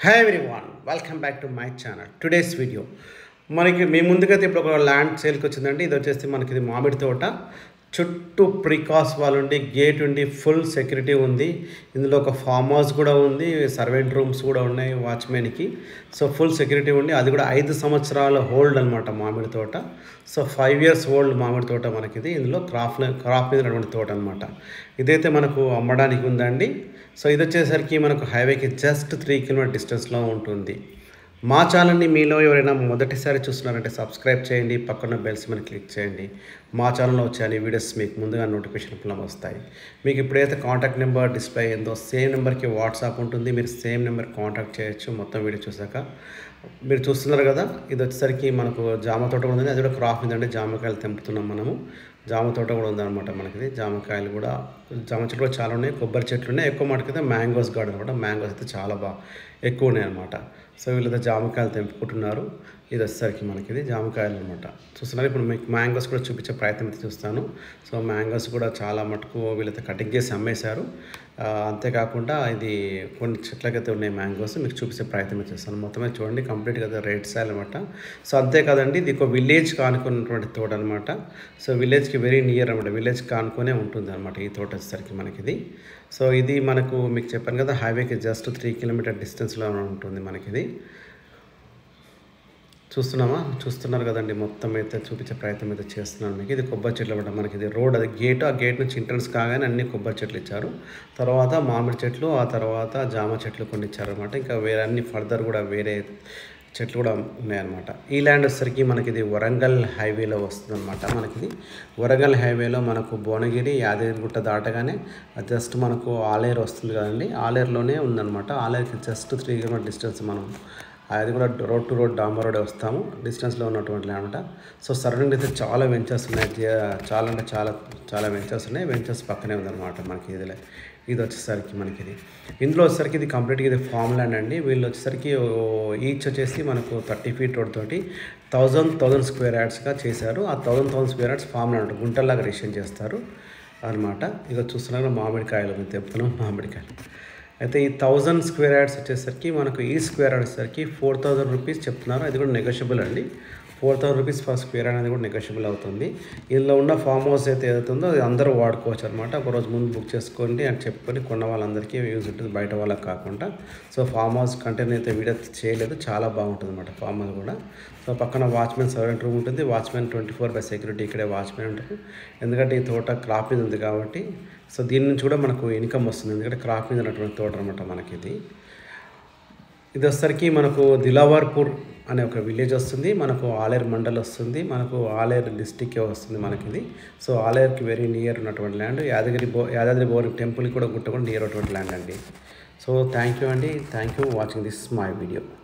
hi everyone welcome back to my channel today's video మనకి మీ ముందుకైతే ఇప్పుడు ఒక ల్యాండ్ సేల్కి వచ్చిందండి ఇది వచ్చేసి మనకి ఇది మామిడి తోట చుట్టూ ప్రికాస్ వాళ్ళు ఉండి గేట్ ఉండి ఫుల్ సెక్యూరిటీ ఉంది ఇందులో ఒక ఫామ్ హౌస్ కూడా ఉంది సర్వెంట్ రూమ్స్ కూడా ఉన్నాయి వాచ్మెన్కి సో ఫుల్ సెక్యూరిటీ ఉండి అది కూడా ఐదు సంవత్సరాల హోల్డ్ అనమాట మామిడి తోట సో ఫైవ్ ఇయర్స్ ఓల్డ్ మామిడి తోట మనకిది ఇందులో క్రాప్ క్రాప్ మీద ఉన్నటువంటి తోట అనమాట ఇదైతే మనకు అమ్మడానికి ఉందండి సో ఇది వచ్చేసరికి మనకు హైవేకి జస్ట్ త్రీ కిలోమీటర్ డిస్టెన్స్లో ఉంటుంది మా ఛానల్ని మీలో ఎవరైనా మొదటిసారి చూస్తున్నారంటే సబ్స్క్రైబ్ చేయండి పక్కన బెల్స్ మీద క్లిక్ చేయండి మా ఛానల్లో వచ్చే అన్ని వీడియోస్ మీకు ముందుగా నోటిఫికేషన్ రూపంలో వస్తాయి మీకు ఇప్పుడైతే కాంటాక్ట్ నెంబర్ డిస్ప్లే అయిందో సేమ్ నెంబర్కి వాట్సాప్ ఉంటుంది మీరు సేమ్ నెంబర్ కాంటాక్ట్ చేయొచ్చు మొత్తం వీడియో చూసాక మీరు చూస్తున్నారు కదా ఇది వచ్చేసరికి మనకు జామ తోట కూడా ఉంది అది కూడా క్రాప్ ఉందండి జామకాయలు తెంపుతున్నాం మనము జామ తోట కూడా ఉందన్నమాట మనకి జామకాయలు కూడా జామ చెట్లు కూడా చాలా ఉన్నాయి కొబ్బరి చెట్లు ఉన్నాయి ఎక్కువ మటుకైతే మ్యాంగోస్ గార్డెన్ అనమాట మ్యాంగోస్ అయితే చాలా బాగా ఎక్కువ ఉన్నాయి అనమాట సో వీళ్ళైతే జామకాయలు తెంపుకుంటున్నారు ఇది వచ్చేసరికి మనకి ఇది జామకాయలు అనమాట చూస్తున్నారు ఇప్పుడు మీకు మ్యాంగోస్ కూడా చూపించే ప్రయత్నం అయితే చూస్తాను సో మ్యాంగోస్ కూడా చాలా మటుకు వీళ్ళైతే కటింగ్ చేసి అమ్మేశారు ఆ, అంతేకాకుండా ఇది కొన్ని చెట్లకైతే ఉన్నాయి మ్యాంగోస్ మీకు చూపించే ప్రయత్నం అయితే చేస్తాను మొత్తమే చూడండి కంప్లీట్గా అయితే రేట్ సాల్ అనమాట సో అంతేకాదండి ఇది ఒక విలేజ్ కానుకున్నటువంటి తోట అనమాట సో విలేజ్కి వెరీ నియర్ అనమాట విలేజ్ కానుకొనే ఉంటుంది అనమాట ఈ తోట వచ్చేసరికి మనకి ఇది సో ఇది మనకు మీకు చెప్పాను కదా హైవేకి జస్ట్ త్రీ కిలోమీటర్ డిస్టెన్స్లో ఉంటుంది మనకి ఇది చూస్తున్నామా చూస్తున్నారు కదండి మొత్తం అయితే చూపించే ప్రయత్నం అయితే చేస్తున్నాను మీకు ఇది కొబ్బరి చెట్లు అనమాట మనకి ఇది రోడ్ అది గేట్ ఆ గేట్ నుంచి ఎంట్రన్స్ కాగానే అన్ని కొబ్బరి చెట్లు ఇచ్చారు తర్వాత మామిడి చెట్లు ఆ తర్వాత జామ చెట్లు కొన్ని ఇచ్చారనమాట ఇంకా వేరే అన్ని ఫర్దర్ కూడా వేరే చెట్లు కూడా ఉన్నాయన్నమాట ఈ ల్యాండ్ వచ్చేసరికి మనకి ఇది వరంగల్ హైవేలో వస్తుంది అనమాట మనకి ఇది వరంగల్ హైవేలో మనకు భువనగిరి యాదగిరిగుట్ట దాటగానే జస్ట్ మనకు ఆలేరు వస్తుంది కదండి ఆలేరులోనే ఉందన్నమాట ఆలేరుకి జస్ట్ త్రీ కిలోమీటర్ డిస్టెన్స్ మనం అది కూడా రోడ్ టు రోడ్ డాంబర్ రోడ్ వస్తాము డిస్టెన్స్లో ఉన్నటువంటి అనమాట సో సరౌండింగ్ అయితే చాలా వెంచర్స్ ఉన్నాయి జే- చాలా అంటే చాలా చాలా వెంచర్స్ ఉన్నాయి వెంచర్స్ పక్కనే ఉందన్నమాట మనకి ఇదిలే ఇది వచ్చేసరికి మనకి ఇది ఇందులో వచ్చేసరికి ఇది కంప్లీట్గా ఇది ఫామ్ ల్యాండ్ అండి వీళ్ళు వచ్చేసరికి ఈచ్ వచ్చేసి మనకు థర్టీ ఫీట్ రోడ్ తోటి థౌజండ్ థౌజండ్ స్క్వేర్ యార్డ్స్గా చేశారు ఆ thousand thousand square yards farm land గుంటల్లాగా రిజిస్ట్రేషన్ చేస్తారు అనమాట ఇక చూస్తున్నారు మామిడికాయలు మేము తెప్పుతున్నాం మామిడికాయలు అయితే ఈ థౌజండ్ స్క్వేర్ యార్డ్స్ వచ్చేసరికి మనకు ఈ స్క్వేర్ యార్డ్ వచ్చేసరికి ఫోర్ థౌజండ్ రూపీస్ చెప్తున్నారు అది కూడా నెగోషియబుల్ అండి four thousand rupees for square అనేది కూడా నెగోషియబుల్ అవుతుంది ఇందులో ఉన్న ఫామ్ హౌస్ అయితే ఏదైతుందో అది అందరూ వాడుకోవచ్చు అనమాట ఒక రోజు ముందు బుక్ చేసుకోండి అని చెప్పుకొని కొన్న వాళ్ళందరికీ యూజ్ ఉంటుంది బయట వాళ్ళకి కాకుండా సో ఫామ్ హౌస్ కంటెంట్ అయితే వీడియో చేయలేదు చాలా బాగుంటుంది అనమాట ఫామ్ హౌస్ కూడా సో పక్కన వాచ్మెన్ సర్వెంట్ రూమ్ ఉంటుంది watchman twenty four by security ఇక్కడే వాచ్మెన్ ఉంటారు ఎందుకంటే ఈ తోట క్రాప్ మీద ఉంది కాబట్టి సో దీని నుంచి కూడా మనకు ఇన్కమ్ వస్తుంది ఎందుకంటే క్రాప్ మీద ఉన్నటువంటి తోట అనమాట మనకి ఇది ఇది వచ్చేసరికి మనకు దిలావర్పూర్ అనే ఒక విలేజ్ వస్తుంది మనకు ఆలేరు మండల్ వస్తుంది మనకు ఆలేరు డిస్టిక్ వస్తుంది మనకి ఇది సో ఆలేరుకి వెరీ నియర్ ఉన్నటువంటి ల్యాండ్ యాదగిరి బో యాదాద్రి బోర్ టెంపుల్కి కూడా గుట్ట కూడా నియర్ ఉన్నటువంటి ల్యాండ్ అండి సో థ్యాంక్ యూ అండి thank you watching this my video